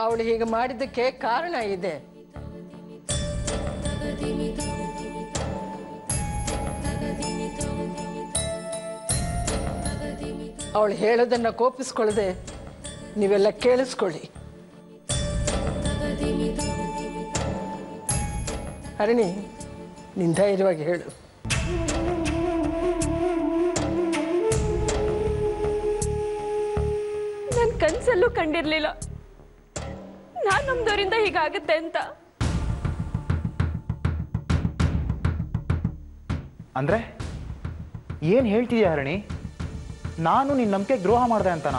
ಅವಳು ಹೀಗೆ ಮಾಡಿದ್ದಕ್ಕೆ ಕಾರಣ ಇದೆ ಅವಳು ಹೇಳೋದನ್ನ ಕೋಪಿಸ್ಕೊಳ್ಳದೆ ನೀವೆಲ್ಲ ಕೇಳಿಸ್ಕೊಳ್ಳಿ ಹರಣಿ ನಿನ್ ಧೈರ್ಯವಾಗಿ ಹೇಳು ನನ್ನ ಕನ್ಸಲ್ಲೂ ಕಂಡಿರ್ಲಿಲ್ಲ ನಾನ್ ನಮ್ದವರಿಂದ ಹೀಗಾಗುತ್ತೆ ಅಂತ ಅಂದ್ರೆ ಏನು ಹೇಳ್ತಿದ್ಯಾ ಹರಣಿ ನಾನು ನಿನ್ನ ನಂಬಿಕೆ ದ್ರೋಹ ಮಾಡಿದೆ ಅಂತನಾ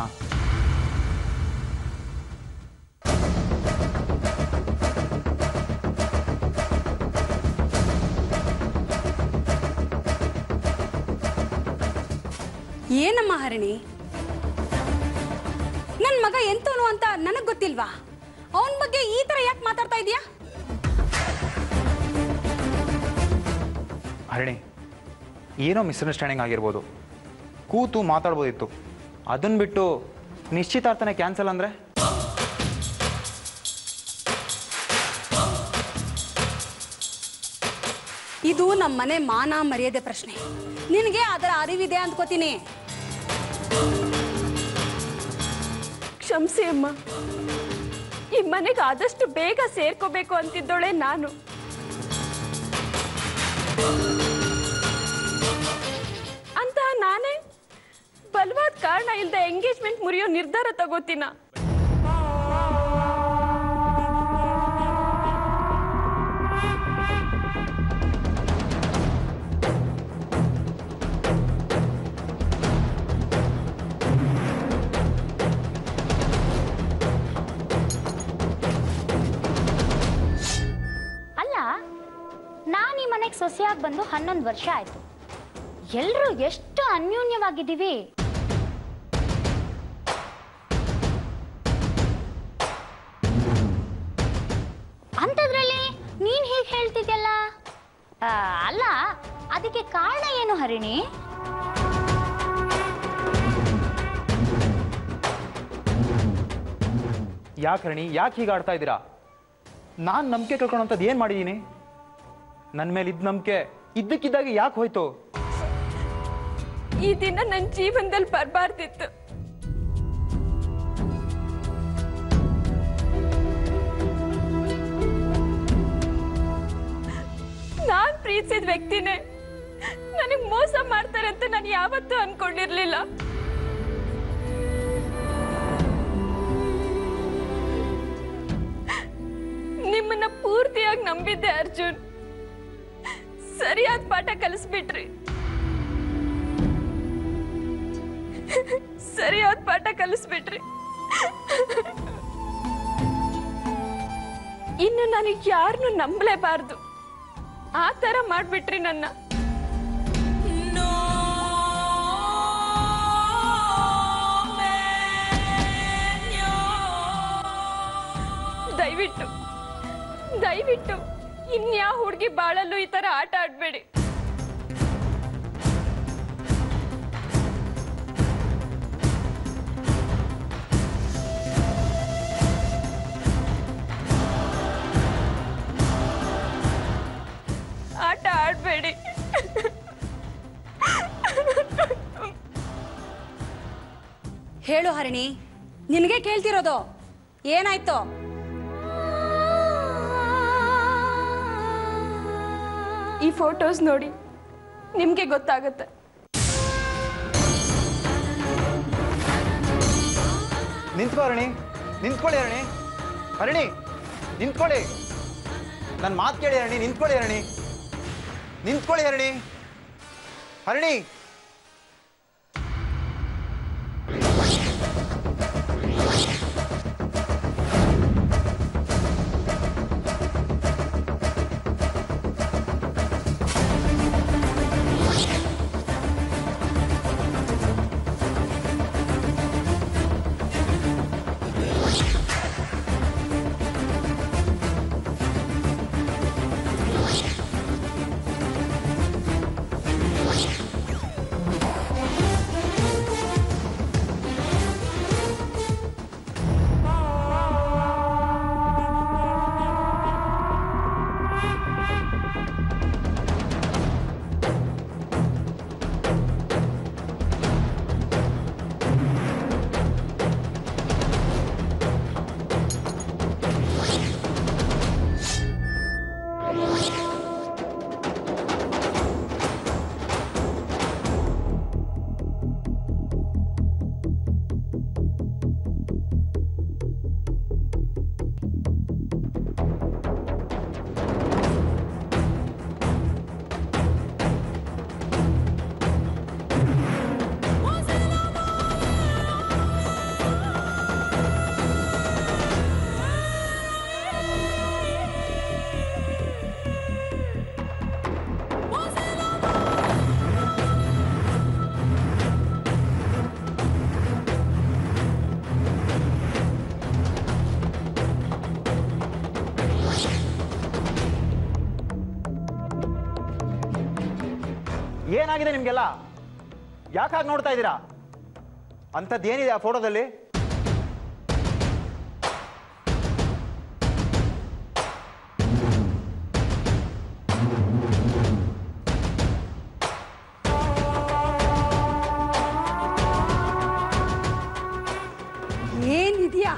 ಏನಮ್ಮ ಹರಣಿ ನನ್ನ ಮಗ ಎಂತವನು ಅಂತ ನನಗ್ ಗೊತ್ತಿಲ್ವಾ ಅವನ ಬಗ್ಗೆ ಈ ತರ ಯಾಕೆ ಮಾತಾಡ್ತಾ ಇದೀಯಾ ಹರಣಿ ಏನೋ ಮಿಸ್ಅಂಡರ್ಸ್ಟ್ಯಾಂಡಿಂಗ್ ಆಗಿರ್ಬೋದು ಕೂತು ಮಾತಾಡ್ಬೋದಿತ್ತು ಅದನ್ನು ಬಿಟ್ಟು ನಿಶ್ಚಿತಾರ್ಥನೆ ಕ್ಯಾನ್ಸಲ್ ಅಂದರೆ ಇದು ನಮ್ಮ ಮನೆ ಮಾನ ಮರ್ಯಾದೆ ಪ್ರಶ್ನೆ ನಿನಗೆ ಅದರ ಅರಿವಿದೆ ಅಂದ್ಕೋತೀನಿ ಕ್ಷಮಿಸಿ ಅಮ್ಮ ಈ ಮನೆಗೆ ಆದಷ್ಟು ಬೇಗ ಸೇರ್ಕೋಬೇಕು ಅಂತಿದ್ದೋಳೆ ನಾನು ಅಂತ ನಾನೇ ಬಲವಾದ ಕಾರಣ ಇಲ್ಲದೆ ಎಂಗೇಜ್ಮೆಂಟ್ ಮುರಿಯೋ ನಿರ್ಧಾರ ತಗೋತೀನ ಅಲ್ಲ ನಾನು ಈ ಮನೆಗೆ ಸೊಸೆಯಾಗಿ ಬಂದು ಹನ್ನೊಂದು ವರ್ಷ ಆಯ್ತು ಎಲ್ಲರೂ ಎಷ್ಟು ಅನ್ಯೋನ್ಯವಾಗಿದ್ದೀವಿ ಅಂಥದ್ರಲ್ಲಿ ನೀನ್ ಹೀಗೆ ಹೇಳ್ತಿದ್ಯಲ್ಲ ಆ, ಅಲ್ಲ ಅದಕ್ಕೆ ಕಾರಣ ಏನು ಹರಿಣಿ ಯಾಕೆ ಹರಣಿ ಯಾಕೆ ಹೀಗೆ ಆಡ್ತಾ ಇದ್ದೀರಾ ನಾನು ನಂಬಿಕೆ ಕಳ್ಕೊಳ್ಳೋಂಥದ್ದು ಏನು ಮಾಡಿದ್ದೀನಿ ನನ್ನ ಮೇಲೆ ಇದ್ದ ನಂಬಿಕೆ ಇದ್ದಕ್ಕಿದ್ದಾಗೆ ಯಾಕೆ ಹೋಯ್ತು ಈ ದಿನ ನನ್ನ ಜೀವನದಲ್ಲಿ ಬರಬಾರ್ದಿತ್ತು ನಾನ್ ಪ್ರೀತಿಸಿದ ವ್ಯಕ್ತಿನೇ ನನಗ್ ಮೋಸ ಮಾಡ್ತಾರೆ ಅಂತ ನಾನು ಯಾವತ್ತೂ ಅನ್ಕೊಂಡಿರ್ಲಿಲ್ಲ ನಿಮ್ಮನ್ನ ಪೂರ್ತಿಯಾಗಿ ನಂಬಿದ್ದೆ ಅರ್ಜುನ್ ಸರಿಯಾದ ಪಾಠ ಕಲಿಸ್ಬಿಟ್ರಿ ಸರಿಯಾದ ಪಾಠ ಕಲಿಸ್ಬಿಟ್ರಿ ಇನ್ನು ನನಗೆ ಯಾರನ್ನು ನಂಬಲೇಬಾರ್ದು ಆ ತರ ಮಾಡ್ಬಿಟ್ರಿ ನನ್ನ ದಯವಿಟ್ಟು ದಯವಿಟ್ಟು ಇನ್ಯಾ ಹುಡುಗಿ ಬಾಳಲ್ಲೂ ಈ ತರ ಆಟ ಆಡ್ಬೇಡಿ ಆಟ ಆಡ್ಬೇಡಿ ಹೇಳು ಹರಿಣಿ ನಿನಗೆ ಕೇಳ್ತಿರೋದು ಏನಾಯ್ತು ಈ ಫೋಟೋಸ್ ನೋಡಿ ನಿಮ್ಗೆ ಗೊತ್ತಾಗುತ್ತೆ ನಿಂತ್ಕೋ ಹರಣಿ ನಿಂತ್ಕೊಳ್ಳಿ ಹರಣಿ ಹರಣಿ ನಿಂತ್ಕೊಳ್ಳಿ ನನ್ನ ಮಾತು ಕೇಳಿ ಹರಣಿ ನಿಂತ್ಕೊಳ್ಳಿ ಹರಣಿ ನಿಂತ್ಕೊಳ್ಳಿ ಹರಣಿ ಹರಣಿ ಏನಾಗಿದೆ ನಿಮ್ಗೆಲ್ಲ ಯಾಕಾಗಿ ನೋಡ್ತಾ ಇದ್ದೀರಾ ಅಂಥದ್ದು ಏನಿದೆ ಆ ಫೋಟೋದಲ್ಲಿ ಏನಿದೆಯಾ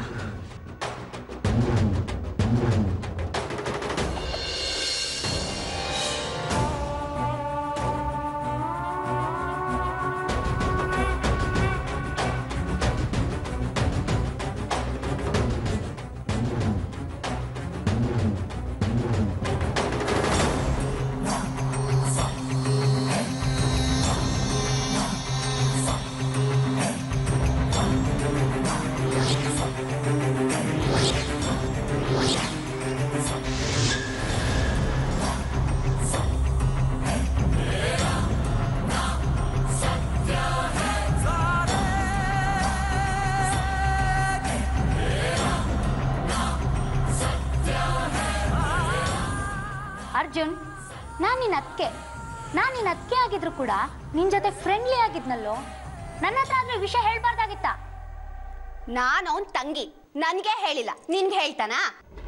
ಅರ್ಜುನ್ ನಾನು ನಿನ್ನ ಅಕ್ಕೆ ನಾನು ನಿನ್ನ ಅಕ್ಕೆ ಆಗಿದ್ರು ಕೂಡ ನಿನ್ ಜೊತೆ ಫ್ರೆಂಡ್ಲಿ ಆಗಿದ್ನಲ್ಲೋ ನನ್ನ ಹತ್ರ ಆದ್ರೆ ಈ ವಿಷಯ ಹೇಳ್ಬಾರ್ದಾಗಿತ್ತ ನಾನು ಅವನ್ ತಂಗಿ ನನ್ಗೆ ಹೇಳಿಲ್ಲ ನಿನ್ಗೆ ಹೇಳ್ತಾನಾ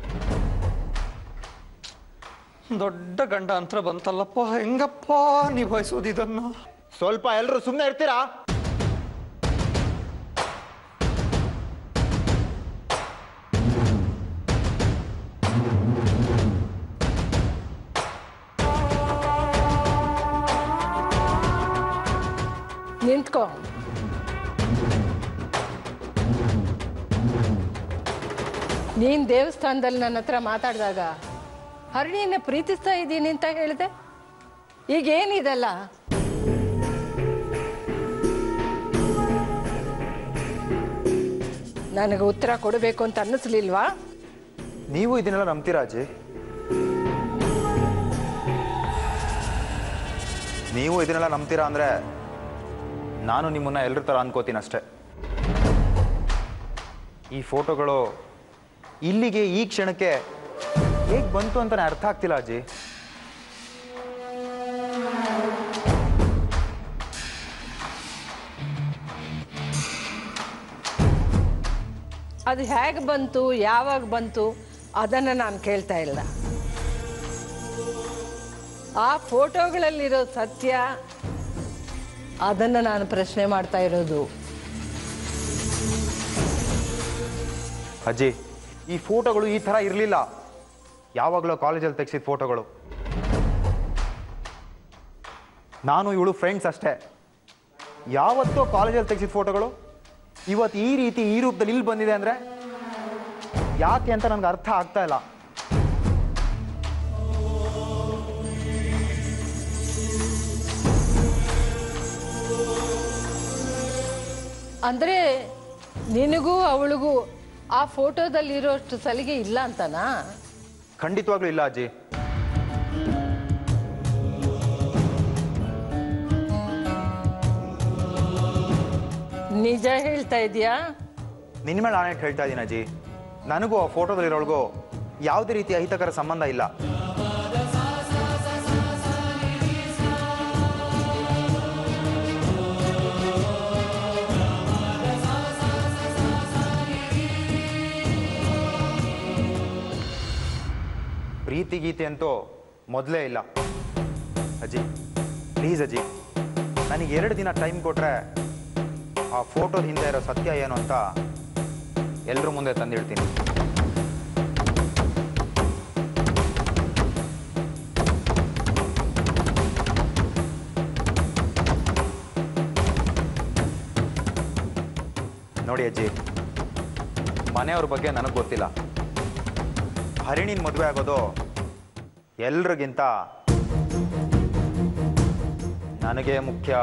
ದೊಡ್ಡ ಗಂಡ ಅಂತರ ಬಂತಲ್ಲಪ್ಪ ಹೆಂಗಪ್ಪ ನಿಭಾಯಿಸೋದು ಇದನ್ನ ಸ್ವಲ್ಪ ಎಲ್ಲರೂ ಸುಮ್ಮನೆ ಇರ್ತೀರಾ ನಿಂತ್ಕೋ ನೀನ್ ದೇವಸ್ಥಾನದಲ್ಲಿ ನನ್ನ ಹತ್ರ ಮಾತಾಡಿದಾಗ ಹರಣಿಯನ್ನ ಪ್ರೀತಿಸ್ತಾ ಇದ್ದೀನಿ ಅಂತ ಹೇಳಿದೆ ಈಗ ಏನಿದಲ್ಲ ನನಗೆ ಉತ್ತರ ಕೊಡಬೇಕು ಅಂತ ಅನ್ನಿಸ್ಲಿಲ್ವಾ ನೀವು ಇದನ್ನೆಲ್ಲ ನಂಬ್ತೀರಾ ಅಜ್ಜಿ ನೀವು ಇದನ್ನೆಲ್ಲ ನಂಬ್ತೀರಾ ಅಂದ್ರೆ ನಾನು ನಿಮ್ಮನ್ನ ಎಲ್ಲರ ಥರ ಅನ್ಕೋತೀನಿ ಅಷ್ಟೇ ಈ ಫೋಟೋಗಳು ಇಲ್ಲಿಗೆ ಈ ಕ್ಷಣಕ್ಕೆ ಹೇಗೆ ಬಂತು ಅಂತ ನನಗೆ ಅರ್ಥ ಆಗ್ತಿಲ್ಲ ಅಜ್ಜಿ ಅದು ಹೇಗೆ ಬಂತು ಯಾವಾಗ ಬಂತು ಅದನ್ನು ನಾನು ಕೇಳ್ತಾ ಇಲ್ಲ ಆ ಫೋಟೋಗಳಲ್ಲಿರೋ ಸತ್ಯ ಅದನ್ನು ನಾನು ಪ್ರಶ್ನೆ ಮಾಡ್ತಾ ಇರೋದು ಅಜ್ಜಿ ಈ ಫೋಟೋಗಳು ಈ ಥರ ಇರಲಿಲ್ಲ ಯಾವಾಗಲೂ ಕಾಲೇಜಲ್ಲಿ ತೆಗೆಸಿದ ಫೋಟೋಗಳು ನಾನು ಇವಳು ಫ್ರೆಂಡ್ಸ್ ಅಷ್ಟೇ ಯಾವತ್ತೋ ಕಾಲೇಜಲ್ಲಿ ತೆಗೆಸಿದ ಫೋಟೋಗಳು ಇವತ್ತು ಈ ರೀತಿ ಈ ರೂಪದಲ್ಲಿ ಇಲ್ಲಿ ಬಂದಿದೆ ಅಂದರೆ ಯಾಕೆ ಅಂತ ನನಗೆ ಅರ್ಥ ಆಗ್ತಾ ಇಲ್ಲ ಅಂದರೆ ನಿನಗೂ ಅವಳಿಗೂ ಆ ಫೋಟೋದಲ್ಲಿರೋಷ್ಟು ಸಲಿಗೆ ಇಲ್ಲ ಅಂತನಾ ಖಂಡಿತವಾಗ್ಲೂ ಇಲ್ಲ ಅಜ್ಜಿ ನಿಜ ಹೇಳ್ತಾ ಇದೀಯಾ ನಿನ್ನ ಮೇಲೆ ನಾನೇ ಹೇಳ್ತಾ ಇದ್ದೀನಿ ಅಜ್ಜಿ ನನಗೂ ಆ ಫೋಟೋದಲ್ಲಿರೋಳ್ಗೂ ಯಾವುದೇ ರೀತಿಯ ಅಹಿತಕರ ಸಂಬಂಧ ಇಲ್ಲ ಪ್ರೀತಿ ಗೀತೆ ಅಂತೂ ಮೊದಲೇ ಇಲ್ಲ ಅಜ್ಜಿ ಪ್ಲೀಸ್ ಅಜ್ಜಿ ನನಗೆ ಎರಡು ದಿನ ಟೈಮ್ ಕೊಟ್ರೆ ಆ ಫೋಟೋದ ಹಿಂದೆ ಇರೋ ಸತ್ಯ ಏನು ಅಂತ ಎಲ್ಲರ ಮುಂದೆ ತಂದಿಡ್ತೀನಿ ನೋಡಿ ಅಜ್ಜಿ ಮನೆಯವ್ರ ಬಗ್ಗೆ ನನಗೆ ಗೊತ್ತಿಲ್ಲ ಹರಿಣಿನ ಮದುವೆ ಆಗೋದು ಎಲ್ರಿಗಿಂತ ನನಗೆ ಮುಖ್ಯ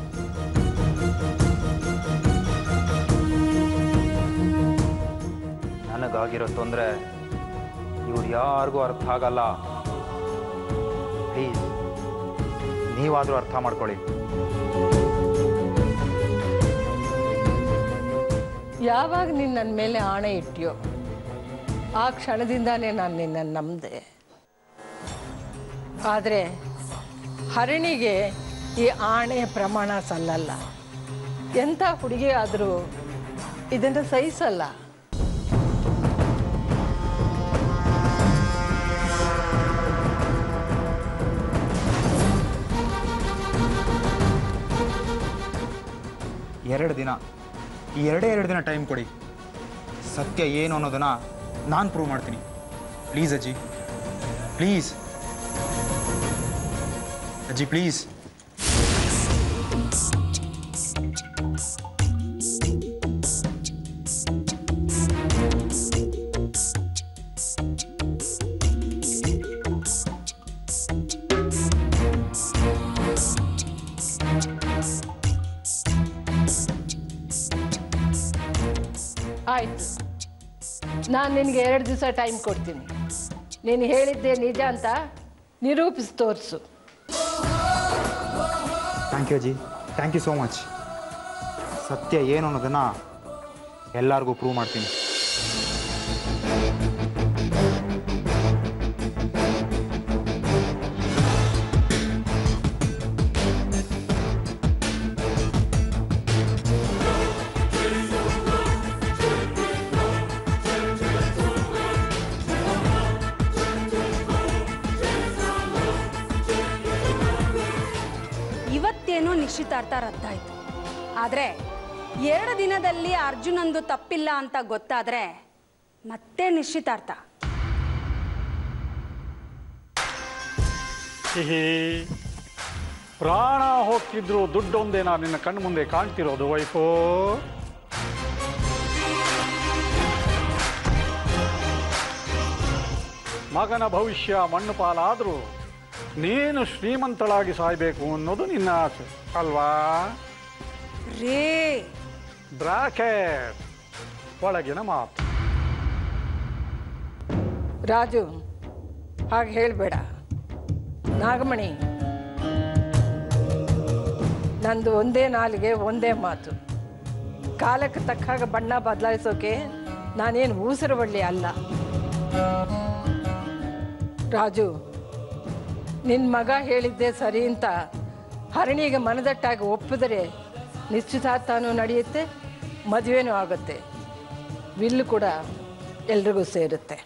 ನನಗಾಗಿರೋ ತೊಂದರೆ ಇವ್ರು ಯಾರಿಗೂ ಅರ್ಥ ಆಗಲ್ಲ ಪ್ಲೀಸ್ ನೀವಾದರೂ ಅರ್ಥ ಮಾಡ್ಕೊಳ್ಳಿ ಯಾವಾಗ ನೀನು ನನ್ನ ಮೇಲೆ ಆಣೆ ಇಟ್ಟಿಯೋ ಆ ಕ್ಷಣದಿಂದಾನೇ ನಾನು ನಿನ್ನನ್ನು ನಂಬಿದೆ ಆದರೆ ಹರಣಿಗೆ ಈ ಆಣೆ ಪ್ರಮಾಣ ಸಲ್ಲಲ್ಲ ಎಂಥ ಹುಡುಗಿ ಆದರೂ ಇದನ್ನು ಸಹಿಸಲ್ಲ ಎರಡು ದಿನ ಈ ಎರಡೇ ಎರಡು ದಿನ ಟೈಮ್ ಕೊಡಿ ಸತ್ಯ ಏನು ಅನ್ನೋದನ್ನ ನಾನು ಪ್ರೂವ್ ಮಾಡ್ತೀನಿ ಪ್ಲೀಸ್ ಅಜ್ಜಿ ಪ್ಲೀಸ್ ಅಜ್ಜಿ ಪ್ಲೀಸ್ ಆಯಿತು ನಾನು ನಿನಗೆ ಎರಡು ದಿವಸ ಟೈಮ್ ಕೊಡ್ತೀನಿ ನೀನು ಹೇಳಿದ್ದೆ ನಿಜ ಅಂತ ನಿರೂಪಿಸಿ ತೋರಿಸು ಥ್ಯಾಂಕ್ ಯು ಅಜ್ಜಿ ಥ್ಯಾಂಕ್ ಯು ಸೋ ಮಚ್ ಸತ್ಯ ಏನು ಅನ್ನೋದನ್ನು ಎಲ್ಲರಿಗೂ ಪ್ರೂವ್ ಮಾಡ್ತೀನಿ ಇವತ್ತೇನೋ ನಿಶ್ಚಿತಾರ್ಥ ರದ್ದಾಯ್ತು ಆದರೆ ಎರಡು ದಿನದಲ್ಲಿ ಅರ್ಜುನಂದು ತಪ್ಪಿಲ್ಲ ಅಂತ ಗೊತ್ತಾದ್ರೆ ಮತ್ತೆ ನಿಶ್ಚಿತಾರ್ಥ ಹಿಹಿ ಪ್ರಾಣ ಹೋಗ್ತಿದ್ರು ದುಡ್ಡೊಂದೇನಾ ನಿನ್ನ ಕಣ್ಣು ಮುಂದೆ ಕಾಣ್ತಿರೋದು ವೈಫು ಮಗನ ಭವಿಷ್ಯ ಮಣ್ಣು ಪಾಲಾದರೂ ನೀನು ಶ್ರೀಮಂತಳಾಗಿ ಸಾಯ್ಬೇಕು ಅನ್ನೋದು ನಿನ್ನ ಆಸೆ ಅಲ್ವಾ ರೇ ಬ್ರಾಕೆಟ್ ಒಳಗಿನ ಮಾತು ರಾಜು ಹಾಗೆ ಹೇಳಬೇಡ ನಾಗಮಣಿ ನಂದು ಒಂದೇ ನಾಲಿಗೆ ಒಂದೇ ಮಾತು ಕಾಲಕ್ಕೆ ತಕ್ಕ ಹಾಗೆ ಬಣ್ಣ ಬದಲಾಯಿಸೋಕೆ ನಾನೇನು ಊಸರ ಬಳ್ಳಿ ಅಲ್ಲ ರಾಜು ನಿನ್ನ ಮಗ ಹೇಳಿದ್ದೆ ಸರಿ ಅಂತ ಹರಣಿಗೆ ಮನದಟ್ಟಾಗಿ ಒಪ್ಪಿದರೆ ನಿಶ್ಚಿತಾರ್ಥನೂ ನಡೆಯುತ್ತೆ ಮದುವೆನೂ ಆಗುತ್ತೆ ವಿಲ್ಲು ಕೂಡ ಎಲ್ರಿಗೂ ಸೇರುತ್ತೆ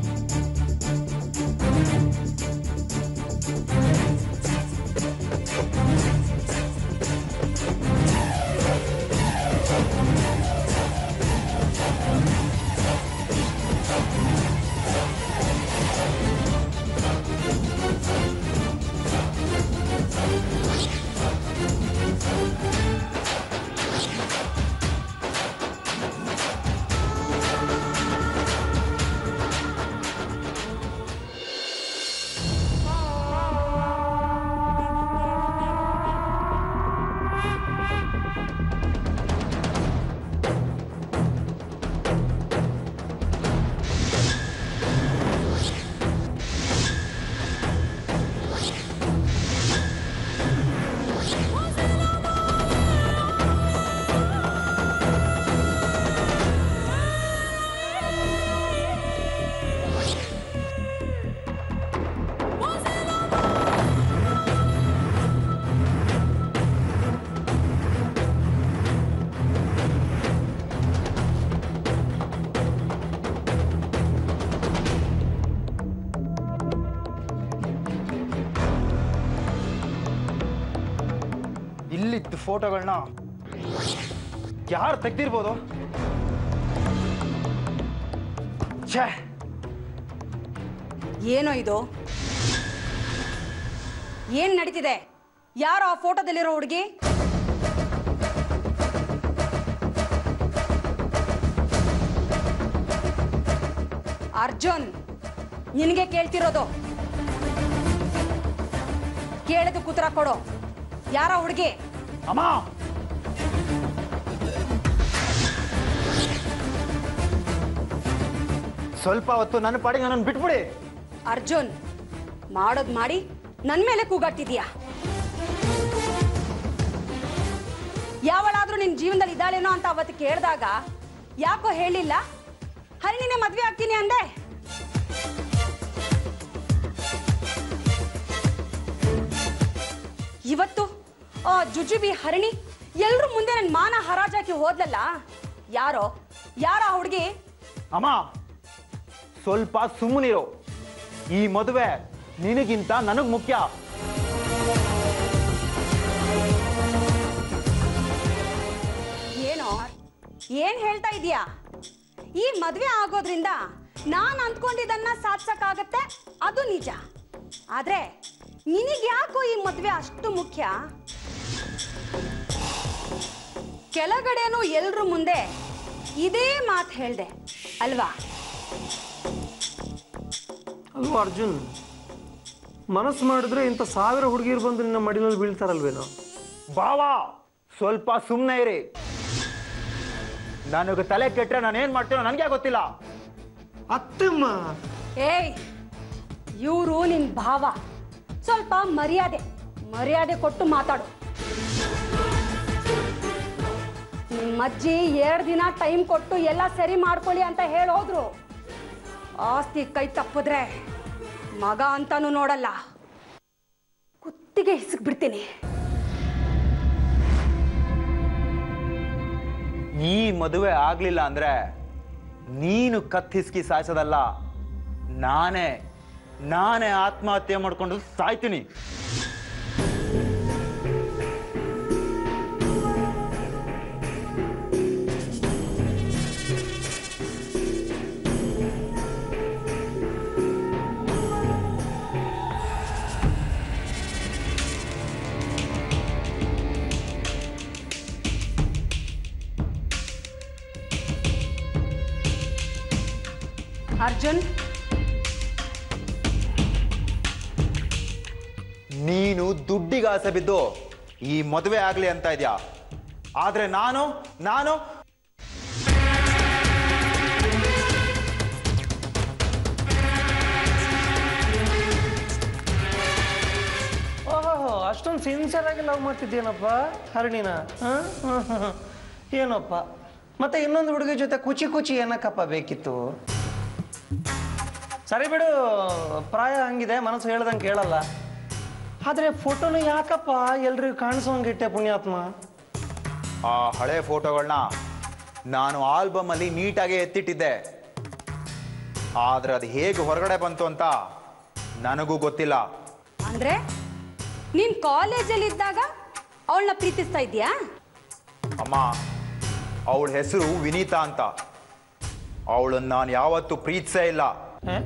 ಇಲ್ಲಿದ್ದ ಫೋಟೋಗಳನ್ನ ಯಾರು ತೆಗ್ದಿರ್ಬೋದು ಛೇ ಏನೋ ಇದು ಏನ್ ನಡೀತಿದೆ ಯಾರು ಆ ಫೋಟೋದಲ್ಲಿರೋ ಹುಡುಗಿ ಅರ್ಜುನ್ ನಿನಗೆ ಕೇಳ್ತಿರೋದು ಕೇಳಿದ ಉತ್ತರ ಕೊಡು ಯಾರ ಹುಡುಗಿ ಅಮ್ಮ ಸ್ವಲ್ಪ ಹೊತ್ತು ನನ್ನ ಪಾಡಿಗೆ ನನ್ನನ್ನು ಬಿಟ್ಬಿಡಿ ಅರ್ಜುನ್ ಮಾಡೋದ್ ಮಾಡಿ ನನ್ ಮೇಲೆ ಕೂಗಾಡ್ತಿದೀಯಾ ಯಾವಳಾದ್ರೂ ನಿನ್ ಜೀವನದಲ್ಲಿ ಇದ್ದಾಳೇನೋ ಅಂತ ಅವತ್ತು ಕೇಳಿದಾಗ ಯಾಕೋ ಹೇಳಿಲ್ಲ ಹರಿಣಿನೇ ಮದ್ವೆ ಆಗ್ತೀನಿ ಅಂದೆ ಇವತ್ತು ಆ ಜುಜುಬಿ ಹರಿಣಿ ಎಲ್ರು ಮುಂದೆ ನನ್ನ ಮಾನ ಹರಾಜಾಕಿ ಹೋದ್ಲಲ್ಲ ಯಾರೋ ಯಾರ ಆ ಹುಡುಗಿ ಅಮ್ಮ ಸ್ವಲ್ಪ ಸುಮ್ಮನಿರು ಈ ಮದುವೆ ನಿನಗಿಂತ ನನಗ್ ಮುಖ್ಯ ಏನೋ ಏನ್ ಹೇಳ್ತಾ ಇದೀಯಾ ಈ ಮದ್ವೆ ಆಗೋದ್ರಿಂದ ನಾನ್ ಅಂದ್ಕೊಂಡಿದ್ದನ್ನ ಸಾಧಿಸಕ್ಕಾಗತ್ತೆ ಅದು ನಿಜ ಆದ್ರೆ ನಿನಗ್ಯಾಕೋ ಈ ಮದ್ವೆ ಅಷ್ಟು ಮುಖ್ಯ ಕೆಳಗಡೆನೂ ಎಲ್ರ ಮುಂದೆ ಇದೇ ಮಾತು ಹೇಳ್ದೆ ಅಲ್ವಾ ಅಲ್ವಾ ಅರ್ಜುನ್ ಮನಸ್ಸು ಮಾಡಿದ್ರೆ ಇಂಥ ಸಾವಿರ ಹುಡುಗಿರು ಬಂದು ನಿನ್ನ ಮಡಿಲಲ್ಲಿ ಬೀಳ್ತಾರಲ್ವೇನೋ ಬಾವಾ ಸ್ವಲ್ಪ ಸುಮ್ಮನೆ ಇರಿ ನನಗೆ ತಲೆ ಕೆಟ್ರೆ ನಾನು ಏನ್ ಮಾಡ್ತೀನೋ ನನಗೆ ಗೊತ್ತಿಲ್ಲ ಅತ್ತಮ್ಮ ಏಯ್ ಇವರು ನಿನ್ ಭಾವ ಸ್ವಲ್ಪ ಮರ್ಯಾದೆ ಮರ್ಯಾದೆ ಕೊಟ್ಟು ಮಾತಾಡು ನಿಮ್ಮ ಅಜ್ಜಿ ಎರಡು ದಿನ ಟೈಮ್ ಕೊಟ್ಟು ಎಲ್ಲ ಸರಿ ಮಾಡ್ಕೊಳ್ಳಿ ಅಂತ ಹೇಳೋದ್ರು ಆಸ್ತಿ ಕೈ ತಪ್ಪಿದ್ರೆ ಮಗ ಅಂತಾನು ನೋಡಲ್ಲ ಕುತ್ತಿಗೆ ಹಿಸಕ್ ಬಿಡ್ತೀನಿ ಈ ಮದುವೆ ಆಗ್ಲಿಲ್ಲ ಅಂದ್ರೆ ನೀನು ಕತ್ತಿಸ್ಕಿ ಸಾಯಿಸೋದಲ್ಲ ನಾನೇ ನಾನೇ ಆತ್ಮಹತ್ಯೆ ಮಾಡ್ಕೊಂಡು ಸಾಯ್ತೀನಿ ಅರ್ಜುನ್ ನೀನು ದುಡ್ಡಿಗೆ ಆಸೆ ಬಿದ್ದು ಈ ಮದುವೆ ಆಗ್ಲಿ ಅಂತ ಇದ್ಯಾ ಆದ್ರೆ ನಾನು ನಾನು ಓಹೋ ಅಷ್ಟೊಂದು ಸಿನ್ಸಿಯರ್ ಆಗಿ ಲವ್ ಮಾಡ್ತಿದ್ದೇನಪ್ಪ ಹರಣಿನ ಹ? ಹ, ಹ, ಹ. ಏನಪ್ಪ ಮತ್ತೆ ಇನ್ನೊಂದು ಹುಡುಗಿ ಜೊತೆ ಕುಚಿ ಕುಚಿ ಏನಕ್ಕಪ್ಪ ಬೇಕಿತ್ತು ಸರಿ ಬಿಡು ಪ್ರಾಯ ಹಂಗಿದೆ ಮನಸ್ಸು ಹೇಳ್ದಂಗೆ ಕೇಳಲ್ಲ ಆದ್ರೆ ಫೋಟೋನ ಯಾಕಪ್ಪ ಎಲ್ರಿಗೂ ಕಾಣಿಸೋಂಗಿಟ್ಟೆ ಪುಣ್ಯಾತ್ಮ ಆ ಹಳೆ ಫೋಟೋಗಳನ್ನ ನಾನು ಆಲ್ಬಮ್ ಅಲ್ಲಿ ನೀಟಾಗಿ ಎತ್ತಿಟ್ಟಿದ್ದೆ ಆದ್ರೆ ಅದು ಹೇಗೆ ಹೊರಗಡೆ ಬಂತು ಅಂತ ನನಗೂ ಗೊತ್ತಿಲ್ಲ ಅಂದ್ರೆ ನೀನ್ ಕಾಲೇಜಲ್ಲಿ ಇದ್ದಾಗ ಅವಳನ್ನ ಪ್ರೀತಿಸ್ತಾ ಇದ್ಯಾ ಅಮ್ಮ ಅವಳ ಹೆಸರು ವಿನೀತಾ ಅಂತ ಅವಳನ್ನ ನಾನು ಯಾವತ್ತೂ ಪ್ರೀತಿಸೇ ಇಲ್ಲ ಹ?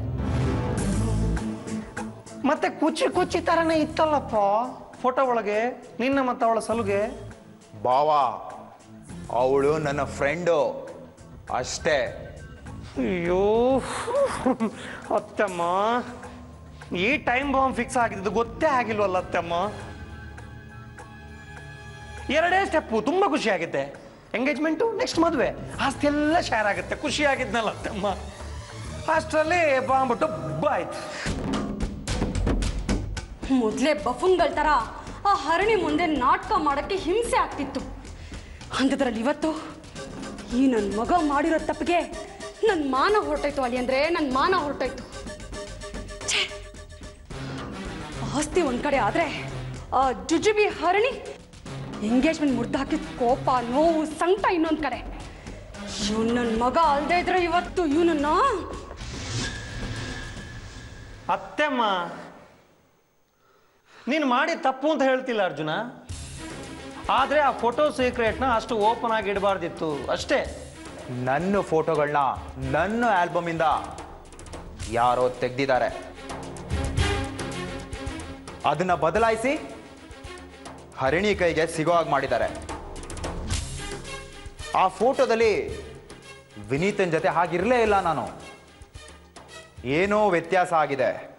ಮತ್ತೆ ಕುಚಿ ಕುಚಿ ತರನೇ ಇತ್ತಲ್ಲಪ್ಪ ಫೋಟೋ ಒಳಗೆ ನಿನ್ನ ಮತ್ತೆ ಅವಳ ಸಲುಗೆ ಬಾವಾ ಅವಳು ನನ್ನ ಫ್ರೆಂಡು ಅಷ್ಟೇ ಅಯ್ಯೋ ಅತ್ತಮ್ಮ ಈ ಟೈಮ್ ಬಾಂಬ್ ಫಿಕ್ಸ್ ಆಗಿದ್ದು ಗೊತ್ತೇ ಆಗಿಲ್ವಲ್ಲ ಅತ್ತಮ್ಮ ಎರಡೇ ಸ್ಟೆಪ್ಪು ತುಂಬಾ ಖುಷಿ ಆಗುತ್ತೆ ಎಂಗೇಜ್ಮೆಂಟು ನೆಕ್ಸ್ಟ್ ಮದುವೆ ಆಸ್ತಿ ಎಲ್ಲ ಶೇರ್ ಆಗುತ್ತೆ ಖುಷಿ ಆಗಿದ್ನಲ್ಲ ಅತ್ತಮ್ಮ ಅಷ್ಟರಲ್ಲಿ ಬಾಂಬ್ ಡಬ್ಬ ಆಯ್ತು ಮೊದಲೇ ಬಫುನ್ಗಳ ತರ ಆ ಹರಣಿ ಮುಂದೆ ನಾಟಕ ಮಾಡಕ್ಕೆ ಹಿಂಸೆ ಆಗ್ತಿತ್ತು ಅಂಥದ್ರಲ್ಲಿ ಇವತ್ತು ಈ ನನ್ನ ಮಗ ಮಾಡಿರೋ ತಪ್ಪಿಗೆ ನನ್ನ ಮಾನ ಹೊರಟೋಯ್ತು ಅಲ್ಲಿ ಅಂದ್ರೆ ನನ್ನ ಮಾನ ಹೊರಟೋಯ್ತು ಛೇ! ಆಸ್ತಿ ಒಂದ್ ಕಡೆ ಆದ್ರೆ ಆ ಜುಜುಬಿ ಹರಣಿ ಎಂಗೇಜ್ಮೆಂಟ್ ಮುರ್ದು ಹಾಕಿದ ಕೋಪ ನೋವು ಸಂಕಟ ಇನ್ನೊಂದ್ ಕಡೆ ಇವ್ ನನ್ನ ಮಗ ಅಲ್ದೇ ಇದ್ರೆ ಇವತ್ತು ಇವನನ್ನ ಅತ್ತೆಮ್ಮ ನೀನು ಮಾಡಿ ತಪ್ಪು ಅಂತ ಹೇಳ್ತಿಲ್ಲ ಅರ್ಜುನ ಆದ್ರೆ ಆ ಫೋಟೋ ಸೀಕ್ರೆಟ್ನ ಅಷ್ಟು ಓಪನ್ ಆಗಿ ಇಡಬಾರ್ದಿತ್ತು ಅಷ್ಟೇ ನನ್ನ ಫೋಟೋಗಳನ್ನ ನನ್ನ ಆಲ್ಬಮಿಂದ ಯಾರೋ ತೆಗ್ದಿದ್ದಾರೆ ಅದನ್ನ ಬದಲಾಯಿಸಿ ಹರಿಣಿ ಕೈಗೆ ಸಿಗೋ ಹಾಗೆ ಮಾಡಿದ್ದಾರೆ ಆ ಫೋಟೋದಲ್ಲಿ ವಿನೀತನ್ ಜೊತೆ ಹಾಗಿರಲೇ ಇಲ್ಲ ನಾನು ಏನೋ ವ್ಯತ್ಯಾಸ ಆಗಿದೆ